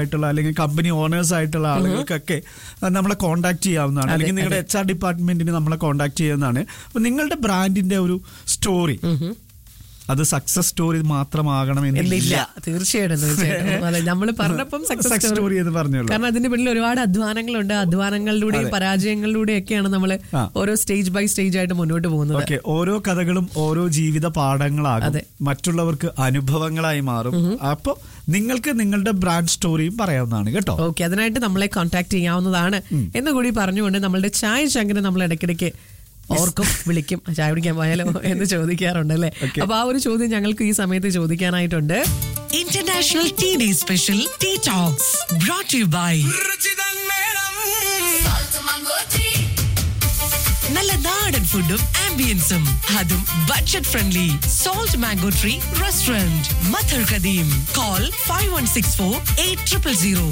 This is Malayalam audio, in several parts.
ആയിട്ടുള്ള അല്ലെങ്കിൽ കമ്പനി ഓണേഴ്സ് ആയിട്ടുള്ള ആളുകൾക്കൊക്കെ അഹ് നമ്മളെ കോൺടാക്ട് ചെയ്യാവുന്നതാണ് അല്ലെങ്കിൽ നിങ്ങളുടെ എച്ച് ആർ ഡിപ്പാർട്ട്മെന്റിന് നമ്മളെ കോൺടാക്ട് ചെയ്യുന്നതാണ് അപ്പൊ നിങ്ങളുടെ ബ്രാൻഡിന്റെ ഒരു സ്റ്റോറി അത് സക്സസ് സ്റ്റോറി മാത്രമാകണം എന്നില്ല എന്നില്ല തീർച്ചയായിട്ടും തീർച്ചയായിട്ടും അതെ നമ്മൾ പറഞ്ഞപ്പം Success സക്സസ് story എന്ന് പറഞ്ഞുള്ളൂ. കാരണം അതിന്റെ പിന്നിൽ ഒരുപാട് അധ്വാനങ്ങളുണ്ട് അധ്വാനങ്ങളിലൂടെയും പരാജയങ്ങളിലൂടെയും ഒക്കെയാണ് നമ്മൾ ആ. ഓരോ സ്റ്റേജ് ബൈ സ്റ്റേജ് ആയിട്ട് മുന്നോട്ട് പോകുന്നത് ഓക്കെ ഓരോ കഥകളും ഓരോ ജീവിത പാഠങ്ങളാകും അതെ. മറ്റുള്ളവർക്ക് അനുഭവങ്ങളായി മാറും അപ്പൊ നിങ്ങൾക്ക് നിങ്ങളുടെ ബ്രാൻഡ് സ്റ്റോറിയും പറയാവുന്നതാണ് കേട്ടോ ഓക്കെ അതിനായിട്ട് നമ്മളെ കോൺടാക്ട് ചെയ്യാവുന്നതാണ് എന്ന് കൂടി പറഞ്ഞുകൊണ്ട് നമ്മളുടെ ചായ ചങ്കിനെ നമ്മൾ ഇടയ്ക്കിടയ്ക്ക് ഓർക്കും വിളിക്കും ചായ കുടിക്കാൻ പോയാലോ എന്ന് ചോദിക്കാറുണ്ട് അല്ലേ Okay. അപ്പൊ ആ ഒരു ചോദ്യം ഞങ്ങൾക്ക് ഈ സമയത്ത് ചോദിക്കാനായിട്ടുണ്ട് International Tea Day Special Tea Talks brought to you by നല്ല നാടൻ ഫുഡും ആംബിയൻസും അതും budget friendly salt mango tree restaurant മഥർ കദീം call five one six four eight triple zero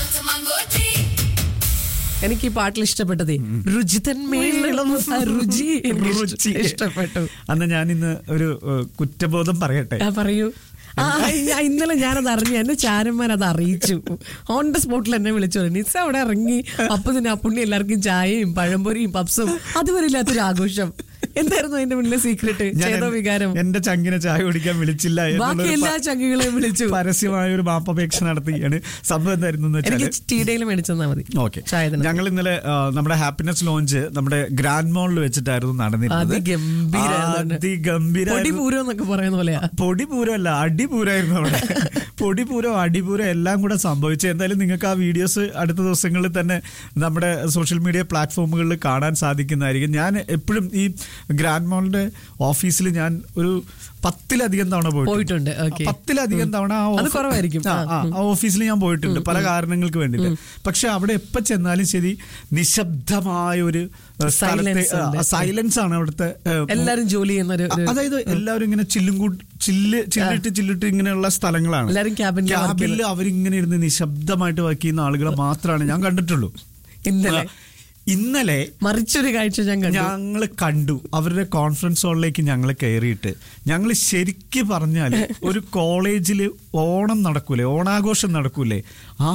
എനിക്ക് ഈ പാട്ടിൽ ഇഷ്ടപ്പെട്ടതേ രുചിതൻ മേളം രുചി എനിക്ക് ഇഷ്ട- രുചി. ഇഷ്ടപ്പെട്ടു അന്ന് ഞാൻ ഇന്ന് ഒരു ഏഹ്, കുറ്റബോധം പറയട്ടെ ആ പറയൂ ആ ഞാൻ ഇന്നലെ ഞാനത് അറിഞ്ഞു എന്നെ ചാരന്മാർ അത് അറിയിച്ചു ഓൺ ദ സ്പോട്ടിൽ എന്നെ വിളിച്ചു നിസ അവിടെ ഇറങ്ങി അപ്പൊ തന്നെ ആ പുണ്ണി എല്ലാവർക്കും ചായയും പഴംപൊരിയും പപ്സും അതുവരെ ഇല്ലാത്തൊരു ആഘോഷം എന്തായിരുന്നു അതിന്റെ മുന്നിലെ സീക്രട്ട് ഞാൻ ചേതോ വികാരം എന്റെ ചങ്കിനെ ചായ കുടിക്കാൻ വിളിച്ചില്ല ബാക്കി എന്നുള്ളൊരു എല്ലാ പ- ചങ്കുകളെയും വിളിച്ചു പരസ്യമായ ഒരു മാപ്പപേക്ഷ നടത്തുകയാണ് സംഭവം എന്തായിരുന്നു എന്ന് എനിക്ക് വെച്ചാല് ടീഡയിൽ മേടിച്ചെന്നാ മതി ഓക്കെ ചായ തന്നെ. ഞങ്ങൾ ഇന്നലെ ആ, നമ്മുടെ ഹാപ്പിനെസ് ലോഞ്ച് നമ്മുടെ ഗ്രാൻഡ് മോളിൽ വെച്ചിട്ടായിരുന്നു നടന്നിരുന്നത് അതിഗംഭീരായിരുന്നു. പൊടി അതിഗംഭീരായിരുന്നു പൂരം എന്നൊക്കെ പറയുന്ന പോലെയാ പൊടി പൂരമല്ല അടിപൂരായിരുന്നു അവിടെ പൊടിപൂരം അടിപൂരം എല്ലാം കൂടെ സംഭവിച്ചു എന്തായാലും നിങ്ങൾക്ക് ആ വീഡിയോസ് അടുത്ത ദിവസങ്ങളിൽ തന്നെ നമ്മുടെ സോഷ്യൽ മീഡിയ പ്ലാറ്റ്ഫോമുകളിൽ കാണാൻ സാധിക്കുന്നതായിരിക്കും ഞാൻ എപ്പോഴും ഈ ഗ്രാൻഡ് മോളിന്റെ ഓഫീസിൽ ഞാൻ ഒരു പത്തിലധികം തവണ പോയിട്ടുണ്ട്, okay. പത്തിലധികം തവണ ആ അത് ഓഫ- കുറവായിരിക്കും. ആ, ആ, ആ, ആ ഓഫീസിൽ ഞാൻ പോയിട്ടുണ്ട് പല കാരണങ്ങൾക്ക് വേണ്ടിയിട്ട് പക്ഷെ അവിടെ എപ്പോ ചെന്നാലും ശരി നിശബ്ദമായ ഒരു ഏഹ്, സ്ഥലത്തെ Silence ഉണ്ട്. സൈലൻസ് ആണ് അവിടുത്തെ ഏഹ്, എല്ലാരും ജോലി ചെയ്യുന്ന ഒരു ഒരു- അതായത് എല്ലാവരും ഇങ്ങനെ ചില്ലും കൂട്ട് ചില്ല് ചില്ലിട്ട് ചില്ലിട്ട് ഇങ്ങനെയുള്ള സ്ഥലങ്ങളാണ് എല്ലാവരും ക്യാബിനിൽ work ക്യാബിനിൽ അവരിങ്ങനെ ഇരുന്ന് നിശബ്ദമായിട്ട് വർക്ക് ചെയ്യുന്ന ആളുകളെ മാത്രമാണ് ഞാൻ കണ്ടിട്ടുള്ളൂ ഇന്നലെ ആ, ഇന്നലെ മറിച്ചൊരു കാഴ്ച ഞാൻ കണ്ടു ഞങ്ങൾ കണ്ടു അവരുടെ കോൺഫറൻസ് ഹാളിലേക്ക് ഞങ്ങൾ കയറിയിട്ട് ഞങ്ങൾ ശരിക്ക് പറഞ്ഞാൽ ഒരു കോളേജിൽ ഓണം നടക്കൂലേ ഓണാഘോഷം നടക്കൂലേ ആ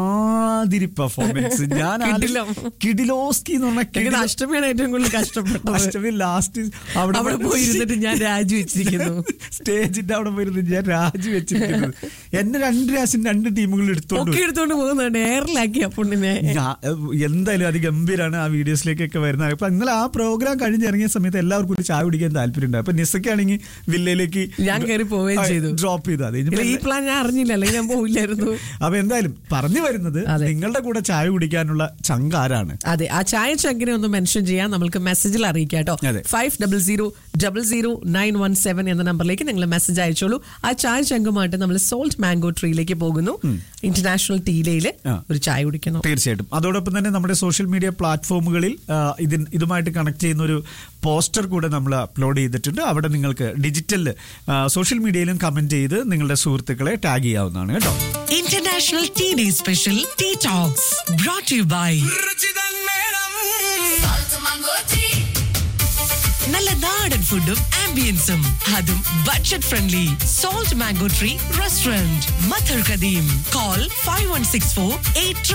മാതിരി പെർഫോമൻസ് ഞാൻ കിടിലം. കിഡിലോസ്കി എന്ന് പറഞ്ഞ എനിക്ക് കിടിലം- അഷ്ടമിയാണ് ഏറ്റവും കൂടുതൽ കഷ്ടപ്പെട്ടത് അഷ്ടമി ലാസ്റ്റ് അവിടെ പോയി ഇരുന്നിട്ട് ഞാൻ രാജിവെച്ചിരിക്കുന്നു സ്റ്റേജിന്റെ അവിടെ പോയിരുന്ന് ഞാൻ രാജി വെച്ചിരിക്കുന്നത് എന്നെ രണ്ട് രാശം രണ്ട് ടീമുകൾ എടുത്തോണ്ട് ഒക്കെ പോയി. എടുത്തോണ്ട് പോകുന്നുണ്ട് എയറിലാക്കി ആ പുണ്ണിനെ ഞാ- എന്തായാലും അത് ഗംഭീരാണ് ആ വീഡിയോസിലേക്കൊക്കെ വരുന്നത് അപ്പൊ ഇന്നലെ ആ പ്രോഗ്രാം കഴിഞ്ഞിറങ്ങിയ സമയത്ത് എല്ലാവർക്കും ഒരു ചായ കുടിക്കാൻ താല്പര്യം ഉണ്ട് അപ്പൊ നിസ്സക്കാണെങ്കിൽ വില്ലയിലേക്ക് ഞാൻ കയറി പോവുകയും ചെയ്തു. ഡ്രോപ്പ് ചെയ്തു അത് ഇല്ല, ഈ കഴിഞ്ഞപ്പോ പ്ലാൻ ഞാൻ അറിഞ്ഞില്ല അല്ലെങ്കിൽ ഞാൻ പോയില്ലായിരുന്നു അപ്പൊ എന്തായാലും പറഞ്ഞു വരുന്നത് അതെ. നിങ്ങളുടെ കൂടെ ചായ കുടിക്കാനുള്ള ചങ്ക് ആരാണ് അതെ ആ ചായ ചങ്കിനെ ഒന്ന് മെൻഷൻ ചെയ്യാൻ നമ്മൾക്ക് മെസ്സേജിൽ അറിയിക്കാം കേട്ടോ അതെ. Five double zero double zero nine one seven എന്ന നമ്പറിലേക്ക് നിങ്ങൾ മെസ്സേജ് അയച്ചോളൂ ആ ചായ ചങ്കുമായിട്ട് നമ്മൾ സോൾട്ട് മാംഗോ ട്രീയിലേക്ക് പോകുന്നു ഇന്റർനാഷണൽ ടീലയിൽ ആ. ഒരു ചായ കുടിക്കുന്നു തീർച്ചയായിട്ടും അതോടൊപ്പം തന്നെ നമ്മുടെ സോഷ്യൽ മീഡിയ പ്ലാറ്റ്ഫോമുകളിൽ ആ, ഇതിൻ ഇതുമായിട്ട് കണക്ട് ചെയ്യുന്ന ഒരു പോസ്റ്റർ കൂടെ നമ്മൾ അപ്ലോഡ് ചെയ്തിട്ടുണ്ട് അവിടെ നിങ്ങൾക്ക് ഡിജിറ്റൽ സോഷ്യൽ മീഡിയയിലും കമന്റ് ചെയ്ത് നിങ്ങളുടെ സുഹൃത്തുക്കളെ ടാഗ് ചെയ്യാവുന്നതാണ് കേട്ടോ International Tea Day Special Tea Talks brought to you by നല്ല നാടൻ ഫുഡും ആംബിയൻസും അതും budget friendly salt mango tree restaurant മഥർ കദീം call five one six four eight